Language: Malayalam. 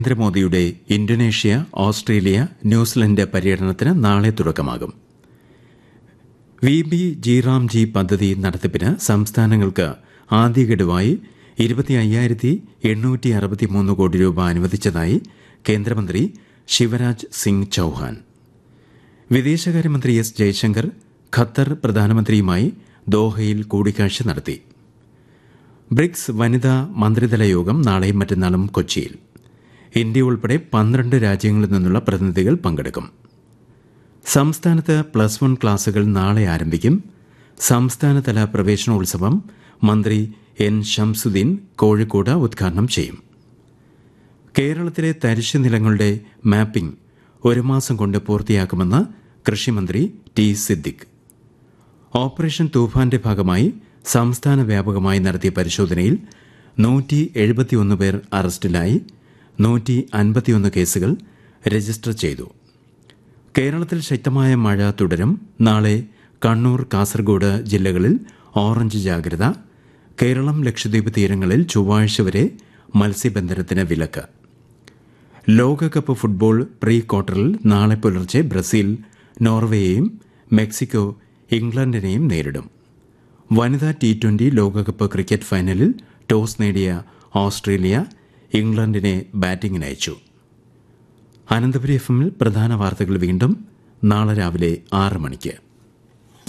നരേന്ദ്രമോദിയുടെ ഇന്തോനേഷ്യ ഓസ്ട്രേലിയ ന്യൂസിലൻഡ് പര്യടനത്തിന് നാളെ തുടക്കമാകും വി ബി ജിറാംജി പദ്ധതി നടത്തിപ്പിന് സംസ്ഥാനങ്ങൾക്ക് ആദ്യഗഡുവായി ഇരുപത്തി അയ്യായിരത്തി എണ്ണൂറ്റി അറുപത്തിമൂന്ന് കോടി രൂപ അനുവദിച്ചതായി കേന്ദ്രമന്ത്രി ശിവരാജ് സിംഗ് ചൌഹാൻ വിദേശകാര്യമന്ത്രി എസ് ജയശങ്കർ ഖത്തർ പ്രധാനമന്ത്രിയുമായി ദോഹയിൽ കൂടിക്കാഴ്ച നടത്തി ബ്രിക്സ് വനിതാ മന്ത്രിതല യോഗം നാളെയും മറ്റന്നാളും കൊച്ചിയിൽ ഇന്ത്യ ഉൾപ്പെടെ പന്ത്രണ്ട് രാജ്യങ്ങളിൽ നിന്നുള്ള പ്രതിനിധികൾ പങ്കെടുക്കും സംസ്ഥാനത്ത് പ്ലസ് വൺ ക്ലാസുകൾ നാളെ ആരംഭിക്കും സംസ്ഥാനതല പ്രവേശനോത്സവം മന്ത്രി എൻ ഷംസുദ്ദീൻ കോഴിക്കോട് ഉദ്ഘാടനം ചെയ്യും കേരളത്തിലെ തരിശു നിലങ്ങളുടെ മാപ്പിംഗ് ഒരു മാസം കൊണ്ട് പൂർത്തിയാക്കുമെന്ന് കൃഷിമന്ത്രി ടി സിദ്ദിഖ് ഓപ്പറേഷൻ തൂഫാന്റെ ഭാഗമായി സംസ്ഥാന വ്യാപകമായി നടത്തിയ പരിശോധനയിൽ നൂറ്റി എഴുപത്തിയൊന്ന് പേർ അറസ്റ്റിലായി നൂറ്റി അൻപത്തിയൊന്ന് കേസുകൾ രജിസ്റ്റർ ചെയ്തു കേരളത്തിൽ ശക്തമായ മഴ തുടരും നാളെ കണ്ണൂർ കാസർഗോഡ് ജില്ലകളിൽ ഓറഞ്ച് ജാഗ്രത കേരളം ലക്ഷദ്വീപ് തീരങ്ങളിൽ ചൊവ്വാഴ്ച വരെ മത്സ്യബന്ധനത്തിന് വിലക്ക് ലോകകപ്പ് ഫുട്ബോൾ പ്രീ ക്വാർട്ടറിൽ നാളെ പുലർച്ചെ ബ്രസീൽ നോർവേയെയും മെക്സിക്കോ ഇംഗ്ലണ്ടിനെയും നേരിടും വനിതാ ടി ട്വന്റി ലോകകപ്പ് ക്രിക്കറ്റ് ഫൈനലിൽ ടോസ് നേടിയ ഓസ്ട്രേലിയ ഇംഗ്ലണ്ടിനെ ബാറ്റിംഗിനയച്ചു അനന്തപുരി എഫ് എമ്മിൽ പ്രധാന വാർത്തകൾ വീണ്ടും നാളെ രാവിലെ ആറ് മണിക്ക്